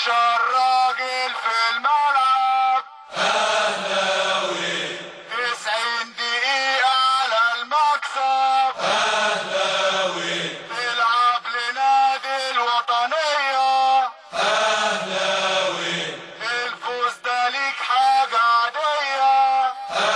12 راجل في الملعب اهلاوي 90 دقيقة على المكسب اهلاوي تلعب لنادي الوطنية اهلاوي الفوز ده ليك حاجة عادية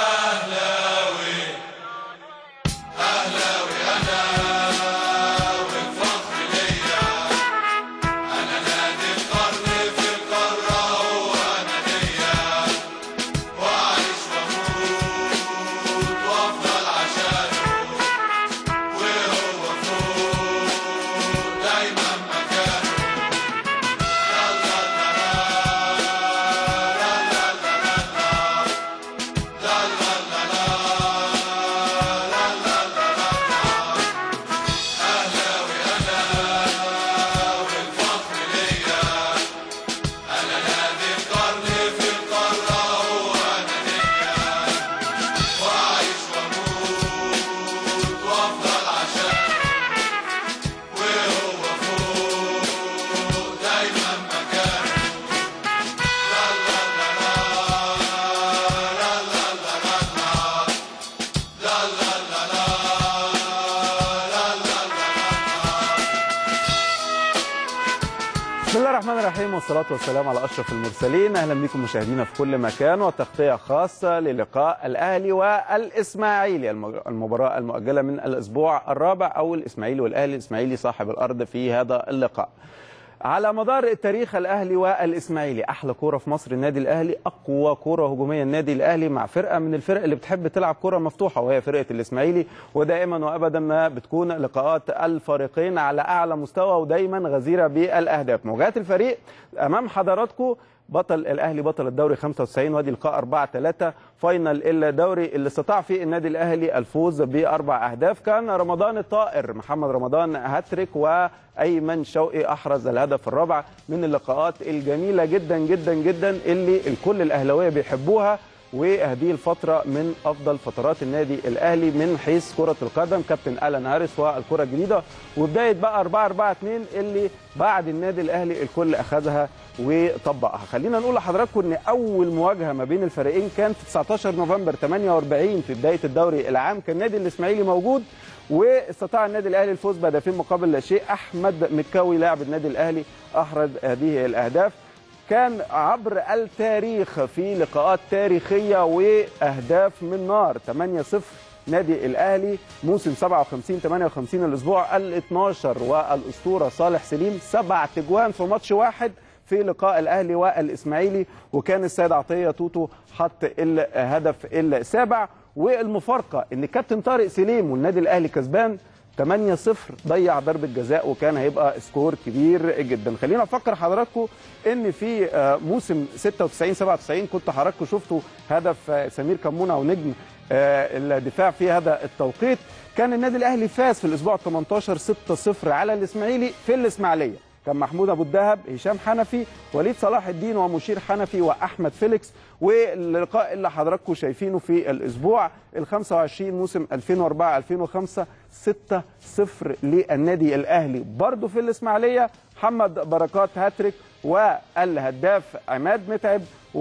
بسم الله الرحمن الرحيم والصلاة والسلام على أشرف المرسلين أهلا بكم مشاهدينا في كل مكان وتغطية خاصة للقاء الأهلي والإسماعيلي المج- المباراة المؤجلة من الأسبوع الرابع أو الإسماعيلي والأهلي الإسماعيلي صاحب الأرض في هذا اللقاء على مدار التاريخ الاهلي والاسماعيلي احلى كوره في مصر النادي الاهلي اقوى كوره هجوميه النادي الاهلي مع فرقه من الفرق اللي بتحب تلعب كوره مفتوحه وهي فرقه الاسماعيلي ودائما وابدا ما بتكون لقاءات الفريقين على اعلى مستوى ودايما غزيره بالاهداف مواجهات الفريق امام حضراتكم بطل الاهلي بطل الدوري 95 وادي لقاء 4 3 فاينل الدوري اللي استطاع فيه النادي الاهلي الفوز باربع اهداف كان رمضان الطائر محمد رمضان هاتريك وايمن شوقي احرز الهدف الرابع من اللقاءات الجميله جدا جدا جدا اللي الكل الاهلاويه بيحبوها وهذه الفترة من أفضل فترات النادي الأهلي من حيث كرة القدم كابتن ألان هاريس والكرة الجديدة وبداية بقى 4 4 2 اللي بعد النادي الأهلي الكل أخذها وطبقها خلينا نقول لحضراتكم أن أول مواجهة ما بين الفريقين كان في 19 نوفمبر 48 في بداية الدوري العام كان النادي الإسماعيلي موجود واستطاع النادي الاهلي الفوز بهدفين مقابل لا شيء احمد مكاوي لاعب النادي الاهلي احرز هذه الاهداف كان عبر التاريخ في لقاءات تاريخية وأهداف من نار 8-0 نادي الأهلي موسم 57 58 الأسبوع ال 12 والأسطورة صالح سليم سبع تجوان في ماتش واحد في لقاء الأهلي والإسماعيلي وكان السيد عطية توتو حط الهدف السابع والمفارقة إن كابتن طارق سليم والنادي الأهلي كسبان 8-0 ضيع ضربة جزاء وكان هيبقى سكور كبير جدا خلينا افكر حضراتكم ان في آه، موسم 96 97 كنت حضراتكم شفتوا هدف آه، سمير كمونه ونجم آه، الدفاع في هذا التوقيت كان النادي الاهلي فاز في الاسبوع 18 6-0 على الاسماعيلي في الاسماعيليه كان محمود ابو الدهب هشام حنفي وليد صلاح الدين ومشير حنفي واحمد فيليكس واللقاء اللي حضراتكم شايفينه في الاسبوع ال 25 موسم 2004 2005 6-0 للنادي الاهلي برضه في الاسماعيليه محمد بركات هاتريك والهداف عماد متعب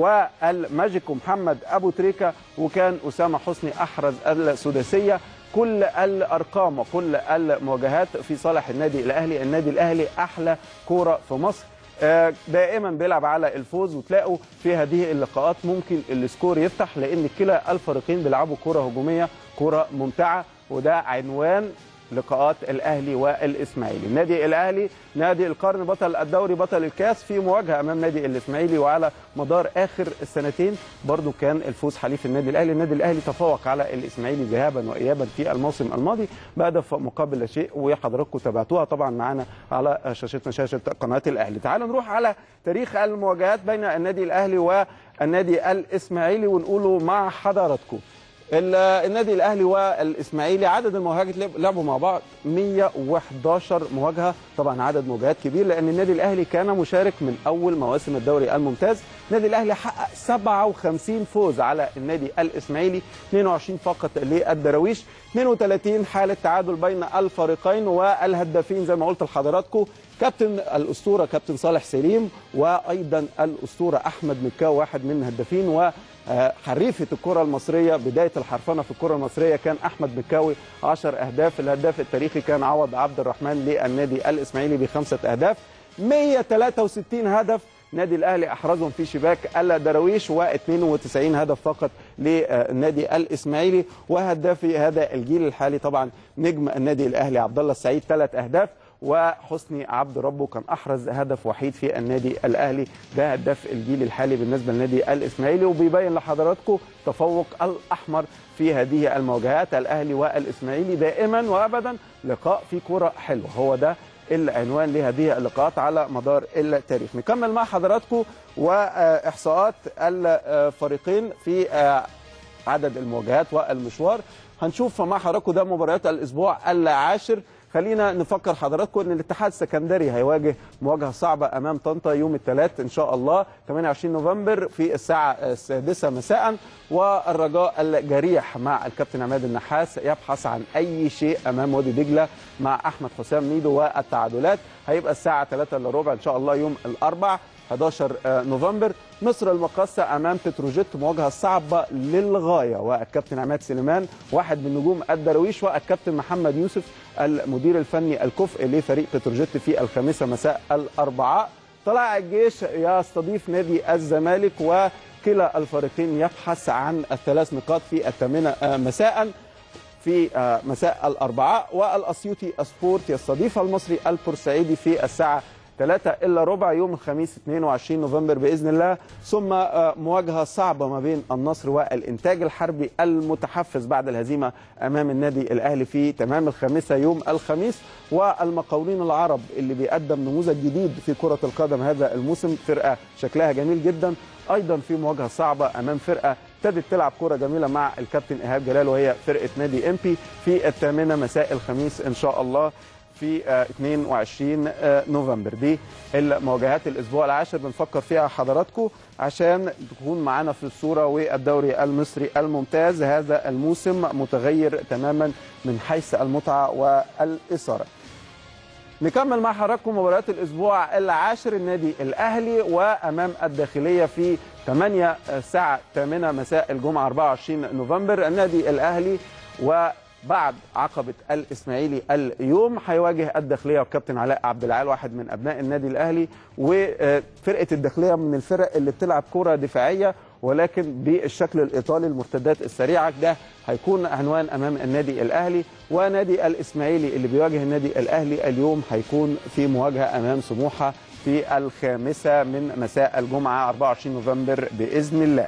والماجيكو محمد ابو تريكه وكان اسامه حسني احرز السداسيه كل الارقام وكل المواجهات في صالح النادي الاهلي النادي الاهلي احلى كوره في مصر آه، دائما بيلعب على الفوز وتلاقوا في هذه اللقاءات ممكن السكور يفتح لان كلا الفريقين بيلعبوا كره هجوميه كره ممتعه وده عنوان لقاءات الاهلي والاسماعيلي النادي الاهلي نادي القرن بطل الدوري بطل الكاس في مواجهه امام نادي الاسماعيلي وعلى مدار اخر السنتين برضو كان الفوز حليف النادي الاهلي النادي الاهلي تفوق على الاسماعيلي ذهابا وايابا في الموسم الماضي بهدف مقابل لا شيء وحضراتكم تابعتوها طبعا معانا على شاشتنا شاشه قناه الاهلي تعالوا نروح على تاريخ المواجهات بين النادي الاهلي والنادي الاسماعيلي ونقوله مع حضراتكم ال- النادي الاهلي والاسماعيلي عدد المواجهات اللي لعبوا مع بعض 111 مواجهه طبعا عدد مواجهات كبير لان النادي الاهلي كان مشارك من اول مواسم الدوري الممتاز النادي الاهلي حقق 57 فوز على النادي الاسماعيلي 22 فقط للدراويش 32 حاله تعادل بين الفريقين والهدافين زي ما قلت لحضراتكم كابتن الاسطوره كابتن صالح سليم وايضا الاسطوره احمد مكاو واحد من الهدافين و آه، حريفه الكره المصريه بدايه الحرفنه في الكره المصريه كان احمد مكاوي 10 اهداف الهداف التاريخي كان عوض عبد الرحمن للنادي الاسماعيلي بخمسه اهداف 163 هدف نادي الاهلي احرزهم في شباك الدراويش و92 هدف فقط للنادي الاسماعيلي وهدافي هذا الجيل الحالي طبعا نجم النادي الاهلي عبد الله السعيد ثلاث اهداف وحسني عبد ربه كان احرز هدف وحيد في النادي الاهلي ده هداف الجيل الحالي بالنسبه للنادي الاسماعيلي وبيبين لحضراتكم تفوق الاحمر في هذه المواجهات الاهلي والاسماعيلي دائما وابدا لقاء في كره حلوه هو ده العنوان لهذه اللقاءات على مدار التاريخ نكمل مع حضراتكم واحصاءات الفريقين في عدد المواجهات والمشوار هنشوف مع حضراتكم ده مباريات الاسبوع العاشر خلينا نفكر حضراتكم ان الاتحاد السكندري هيواجه مواجهه صعبه امام طنطا يوم الثلاث ان شاء الله 28 نوفمبر في الساعه السادسه مساء والرجاء الجريح مع الكابتن عماد النحاس يبحث عن اي شيء امام وادي دجله مع احمد حسام ميدو والتعادلات هيبقى الساعه 3 الا ربع ان شاء الله يوم الاربع 11 نوفمبر مصر المقاصة أمام بتروجيت مواجهة صعبة للغاية والكابتن عماد سليمان واحد من نجوم الدرويش والكابتن محمد يوسف المدير الفني الكفء لفريق بتروجيت في الخامسة مساء الأربعاء طلع الجيش يستضيف نادي الزمالك وكلا الفريقين يبحث عن الثلاث نقاط في الثامنة مساء في مساء الأربعاء والأسيوطي سبورت يستضيف المصري البورسعيدي في الساعة 3 الا ربع يوم الخميس 22 نوفمبر باذن الله ثم مواجهه صعبه ما بين النصر والانتاج الحربي المتحفز بعد الهزيمه امام النادي الاهلي في تمام الخامسه يوم الخميس والمقاولين العرب اللي بيقدم نموذج جديد في كره القدم هذا الموسم فرقه شكلها جميل جدا ايضا في مواجهه صعبه امام فرقه ابتدت تلعب كوره جميله مع الكابتن ايهاب جلال وهي فرقه نادي امبي في الثامنه مساء الخميس ان شاء الله في 22 نوفمبر دي المواجهات الاسبوع العاشر بنفكر فيها حضراتكم عشان تكون معانا في الصوره والدوري المصري الممتاز هذا الموسم متغير تماما من حيث المتعه والاثاره نكمل مع حضراتكم مباريات الاسبوع العاشر النادي الاهلي وامام الداخليه في 8 الساعه 8 مساء الجمعه 24 نوفمبر النادي الاهلي و بعد عقبة الإسماعيلي اليوم هيواجه الداخلية والكابتن علاء عبد العال واحد من أبناء النادي الأهلي وفرقة الداخلية من الفرق اللي بتلعب كرة دفاعية ولكن بالشكل الإيطالي المرتدات السريعة ده هيكون عنوان أمام النادي الأهلي ونادي الإسماعيلي اللي بيواجه النادي الأهلي اليوم هيكون في مواجهة أمام سموحة في الخامسة من مساء الجمعة 24 نوفمبر بإذن الله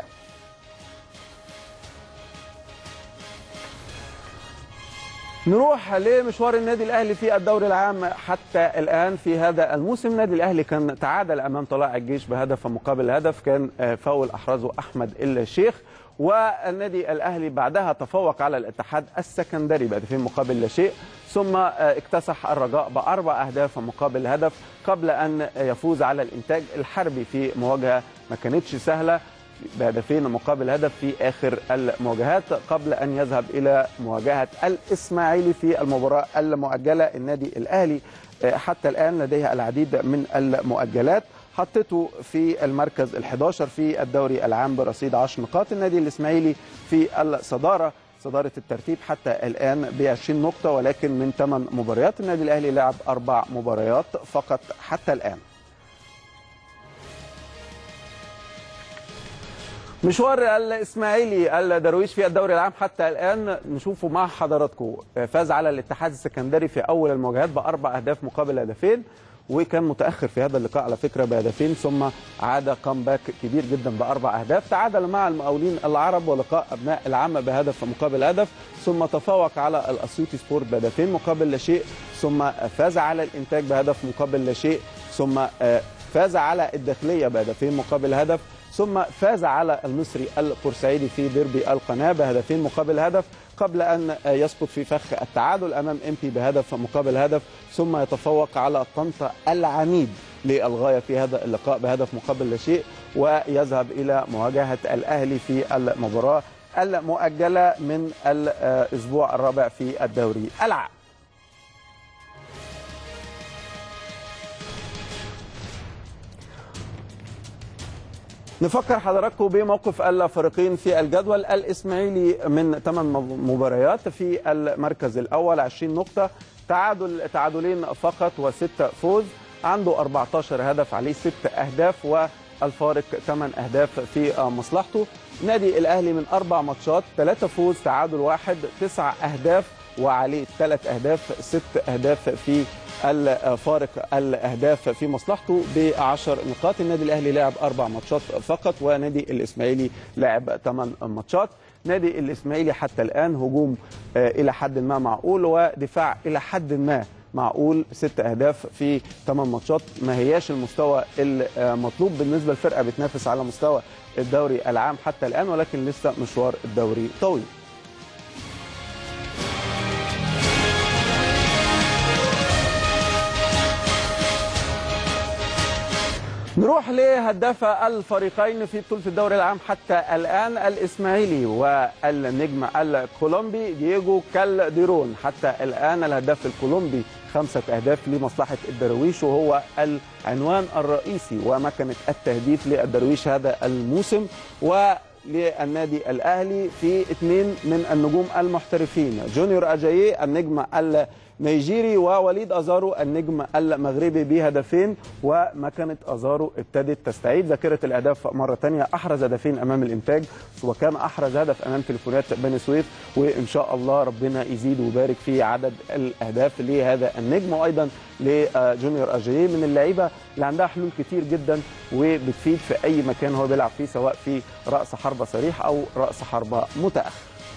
نروح لمشوار النادي الاهلي في الدوري العام حتى الان في هذا الموسم النادي الاهلي كان تعادل امام طلائع الجيش بهدف مقابل هدف كان فاول احرزه احمد الشيخ والنادي الاهلي بعدها تفوق على الاتحاد السكندري بهدفين مقابل لا شيء ثم اكتسح الرجاء باربع اهداف مقابل هدف قبل ان يفوز على الانتاج الحربي في مواجهه ما كانتش سهله بهدفين مقابل هدف في اخر المواجهات قبل ان يذهب الى مواجهه الاسماعيلي في المباراه المؤجله النادي الاهلي حتى الان لديه العديد من المؤجلات حطته في المركز ال11 في الدوري العام برصيد 10 نقاط النادي الاسماعيلي في الصداره صداره الترتيب حتى الان ب 20 نقطه ولكن من 8 مباريات النادي الاهلي لعب اربع مباريات فقط حتى الان مشوار الاسماعيلي الدرويش في الدوري العام حتى الان نشوفه مع حضراتكم فاز على الاتحاد السكندري في اول المواجهات باربع اهداف مقابل هدفين وكان متاخر في هذا اللقاء على فكره بهدفين ثم عاد كامباك كبير جدا باربع اهداف تعادل مع المقاولين العرب ولقاء ابناء العام بهدف مقابل هدف ثم تفوق على الاسيوطي سبورت بهدفين مقابل لا شيء ثم فاز على الانتاج بهدف مقابل لا شيء ثم فاز على الداخليه بهدفين مقابل هدف ثم فاز على المصري البورسعيدي في ديربي القناه بهدفين مقابل هدف قبل ان يسقط في فخ التعادل امام امبي بهدف مقابل هدف ثم يتفوق على طنطا العنيد للغايه في هذا اللقاء بهدف مقابل لا شيء ويذهب الى مواجهه الاهلي في المباراه المؤجله من الاسبوع الرابع في الدوري العام. نفكر حضراتكم بموقف الفريقين في الجدول الاسماعيلي من 8 مباريات في المركز الاول 20 نقطه تعادل تعادلين فقط وستة فوز عنده 14 هدف عليه 6 اهداف والفارق 8 اهداف في مصلحته نادي الاهلي من اربع ماتشات 3 فوز تعادل واحد 9 اهداف وعليه 3 اهداف 6 اهداف في الفارق الاهداف في مصلحته ب 10 نقاط النادي الاهلي لعب اربع ماتشات فقط ونادي الاسماعيلي لعب 8 ماتشات نادي الاسماعيلي حتى الان هجوم الى حد ما معقول ودفاع الى حد ما معقول ست اهداف في 8 ماتشات ما هياش المستوى المطلوب بالنسبه للفرقه بتنافس على مستوى الدوري العام حتى الان ولكن لسه مشوار الدوري طويل نروح لهداف الفريقين في بطولة الدوري العام حتى الآن الإسماعيلي والنجم الكولومبي دييجو كالديرون حتى الآن الهداف الكولومبي خمسة أهداف لمصلحة الدرويش وهو العنوان الرئيسي ومكنة التهديف للدرويش هذا الموسم وللنادي الأهلي في اثنين من النجوم المحترفين جونيور أجاييه النجم نيجيري ووليد ازارو النجم المغربي بهدفين ومكنه ازارو ابتدت تستعيد ذاكره الاهداف مره ثانيه احرز هدفين امام الانتاج وكان احرز هدف امام تليفونات بني سويف وان شاء الله ربنا يزيد ويبارك في عدد الاهداف لهذا النجم وايضا لجونيور اجاييه من اللعيبه اللي عندها حلول كتير جدا وبتفيد في اي مكان هو بيلعب فيه سواء في راس حربه صريح او راس حربه متاخر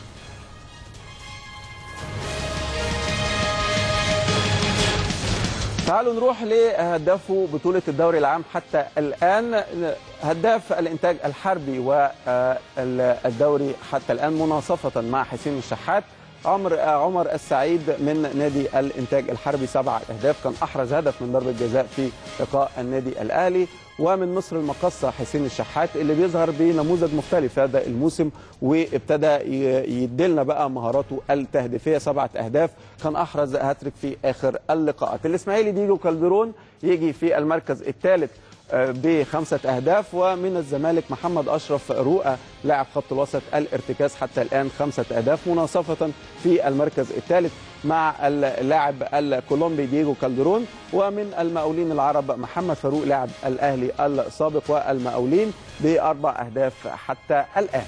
تعالوا نروح لهداف بطولة الدوري العام حتى الآن هداف الإنتاج الحربي والدوري حتى الآن مناصفة مع حسين الشحات عمر عمر السعيد من نادي الإنتاج الحربي سبعة أهداف كان أحرز هدف من ضربة جزاء في لقاء النادي الأهلي ومن مصر المقصة حسين الشحات اللي بيظهر بنموذج مختلف هذا الموسم وابتدى يدلنا بقى مهاراته التهديفية سبعة أهداف كان أحرز هاتريك في آخر اللقاءات الإسماعيلي ديجو كالدرون يجي في المركز الثالث بخمسة أهداف ومن الزمالك محمد أشرف رؤى لاعب خط الوسط الارتكاز حتى الآن خمسة أهداف مناصفة في المركز الثالث مع اللاعب الكولومبي دييجو كالدرون ومن المقاولين العرب محمد فاروق لاعب الأهلي السابق والمقاولين بأربع أهداف حتى الآن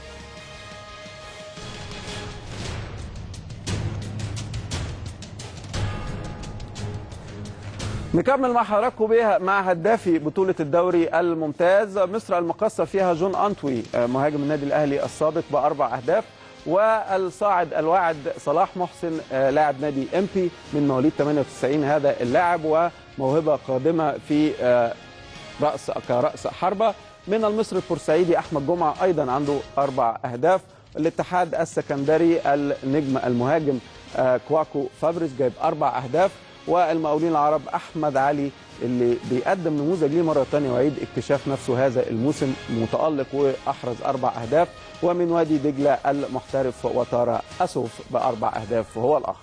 نكمل مع حضراتكم بيها مع هدافي بطولة الدوري الممتاز مصر المقصة فيها جون أنتوي مهاجم النادي الأهلي السابق بأربع أهداف والصاعد الواعد صلاح محسن لاعب نادي امبي من مواليد 98 هذا اللاعب وموهبة قادمة في رأس كرأس حربة من المصري البورسعيدي أحمد جمعة أيضا عنده أربع أهداف الاتحاد السكندري النجم المهاجم كواكو فابريس جايب أربع أهداف والمقاولين العرب احمد علي اللي بيقدم نموذج ليه مره ثانيه ويعيد اكتشاف نفسه هذا الموسم متالق واحرز اربع اهداف ومن وادي دجله المحترف وتارا اسوف باربع اهداف وهو الاخ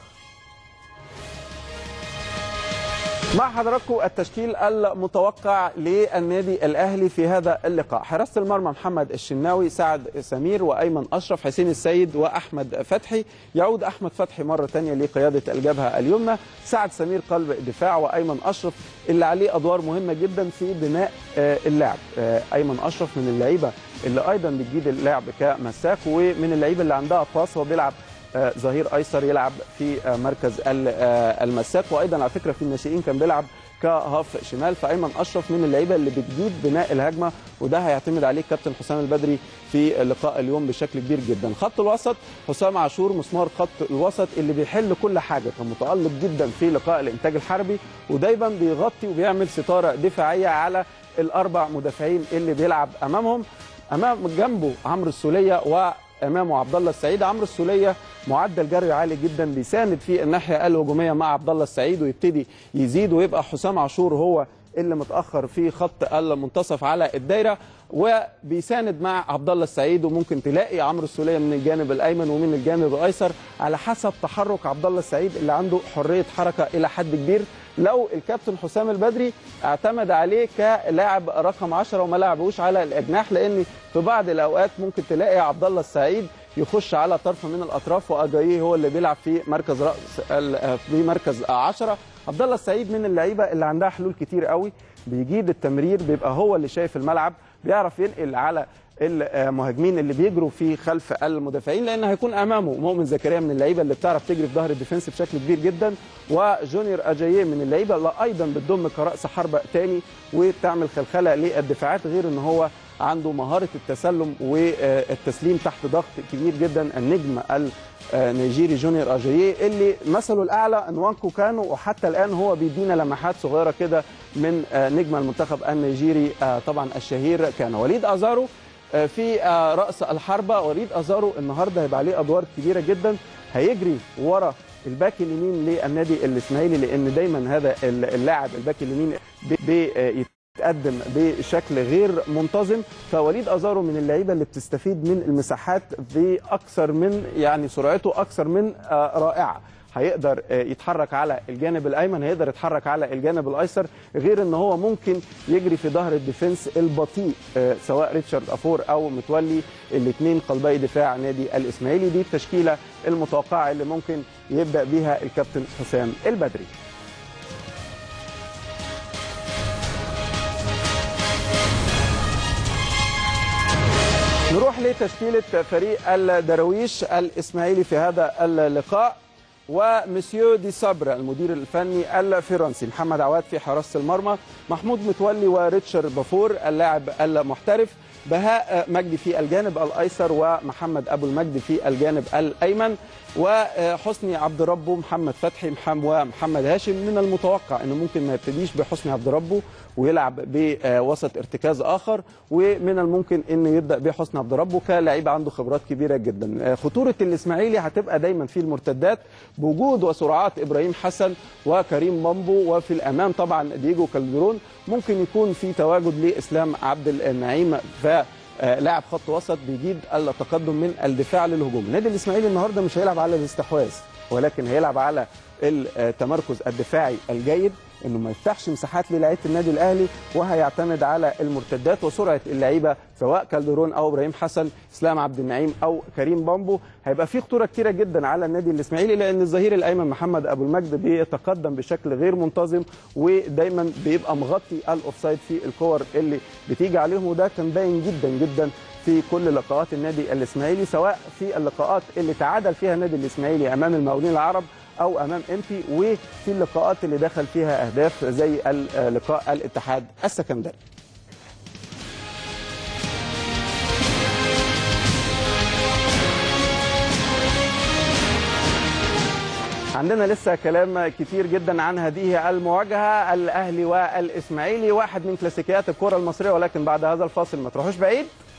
مع حضراتكم التشكيل المتوقع للنادي الاهلي في هذا اللقاء حراسه المرمى محمد الشناوي سعد سمير وايمن اشرف حسين السيد واحمد فتحي يعود احمد فتحي مره ثانيه لقياده الجبهه اليمنى سعد سمير قلب الدفاع وايمن اشرف اللي عليه ادوار مهمه جدا في بناء اللعب ايمن اشرف من اللعيبه اللي ايضا بتجيد اللعب كمساك ومن اللعيبه اللي عندها باص هو بيلعب ظهير ايسر يلعب في مركز المساك وايضا على فكره في الناشئين كان بيلعب كهاف شمال فايمن اشرف من اللعيبه اللي بتجيد بناء الهجمه وده هيعتمد عليه كابتن حسام البدري في لقاء اليوم بشكل كبير جدا خط الوسط حسام عاشور مسمار خط الوسط اللي بيحل كل حاجه كان متالق جدا في لقاء الانتاج الحربي ودايما بيغطي وبيعمل ستاره دفاعيه على الاربع مدافعين اللي بيلعب امامهم امام جنبه عمرو السوليه وامامه عبد الله السعيد عمرو السوليه معدل جري عالي جدا بيساند في الناحيه الهجوميه مع عبد الله السعيد ويبتدي يزيد ويبقى حسام عاشور هو اللي متاخر في خط المنتصف على الدايره وبيساند مع عبد الله السعيد وممكن تلاقي عمرو السوليه من الجانب الايمن ومن الجانب الايسر على حسب تحرك عبد الله السعيد اللي عنده حريه حركه الى حد كبير لو الكابتن حسام البدري اعتمد عليه كلاعب رقم 10 وما لعبوش على الاجناح لان في بعض الاوقات ممكن تلاقي عبد الله السعيد يخش على طرف من الاطراف واجاييه هو اللي بيلعب في مركز راس في مركز 10 عبد الله السعيد من اللعيبه اللي عندها حلول كتير قوي بيجيد التمرير بيبقى هو اللي شايف الملعب بيعرف ينقل على المهاجمين اللي بيجروا في خلف المدافعين لان هيكون امامه مؤمن زكريا من اللعيبه اللي بتعرف تجري في ظهر الديفنس بشكل كبير جدا وجونيور اجاييه من اللعيبه اللي ايضا بتضم كراس حربه تاني وتعمل خلخله للدفاعات غير ان هو عنده مهاره التسلم والتسليم تحت ضغط كبير جدا النجم النيجيري جونيور اجاييه اللي مثله الاعلى انوانكو كانو وحتى الان هو بيدينا لمحات صغيره كده من نجم المنتخب النيجيري طبعا الشهير كان وليد ازارو في راس الحربه وليد ازارو النهارده هيبقى عليه ادوار كبيره جدا هيجري ورا الباك اليمين للنادي الاسماعيلي لان دايما هذا اللاعب الباك اليمين بيتقدم بشكل غير منتظم فوليد ازارو من اللعيبه اللي بتستفيد من المساحات باكثر من يعني سرعته اكثر من رائعه هيقدر يتحرك على الجانب الايمن هيقدر يتحرك على الجانب الايسر غير ان هو ممكن يجري في ظهر الديفنس البطيء سواء ريتشارد افور او متولي الاثنين قلبي دفاع نادي الاسماعيلي دي التشكيله المتوقعه اللي ممكن يبدا بيها الكابتن حسام البدري نروح لتشكيله فريق الدراويش الاسماعيلي في هذا اللقاء ومسيو دي صبر المدير الفني الفرنسي محمد عواد في حراسه المرمى محمود متولي وريتشارد بافور اللاعب المحترف بهاء مجدي في الجانب الايسر ومحمد ابو المجد في الجانب الايمن وحسني عبد ربه محمد فتحي ومحمد هاشم من المتوقع انه ممكن ما يبتديش بحسني عبد ربه ويلعب بوسط ارتكاز اخر ومن الممكن انه يبدا بحسني عبد ربه كلاعب عنده خبرات كبيره جدا خطوره الاسماعيلي هتبقى دايما في المرتدات بوجود وسرعات ابراهيم حسن وكريم بامبو وفي الامام طبعا دييجو كالدرون ممكن يكون في تواجد لاسلام عبد النعيم ف لاعب خط وسط بيجيد التقدم من الدفاع للهجوم النادي الاسماعيلي النهارده مش هيلعب على الاستحواذ ولكن هيلعب على التمركز الدفاعي الجيد انه ما يفتحش مساحات للعيبه النادي الاهلي وهيعتمد على المرتدات وسرعه اللعيبه سواء كالدرون او ابراهيم حسن اسلام عبد النعيم او كريم بامبو هيبقى في خطوره كتيره جدا على النادي الاسماعيلي لان الظهير الايمن محمد ابو المجد بيتقدم بشكل غير منتظم ودايما بيبقى مغطي الاوفسايد في الكور اللي بتيجي عليهم وده كان باين جدا جدا في كل لقاءات النادي الاسماعيلي سواء في اللقاءات اللي تعادل فيها النادي الاسماعيلي امام المقاولين العرب او امام امبي وفي اللقاءات اللي دخل فيها اهداف زي لقاء الاتحاد السكندري عندنا لسه كلام كتير جدا عن هذه المواجهه الاهلي والاسماعيلي واحد من كلاسيكيات الكره المصريه ولكن بعد هذا الفاصل ما تروحوش بعيد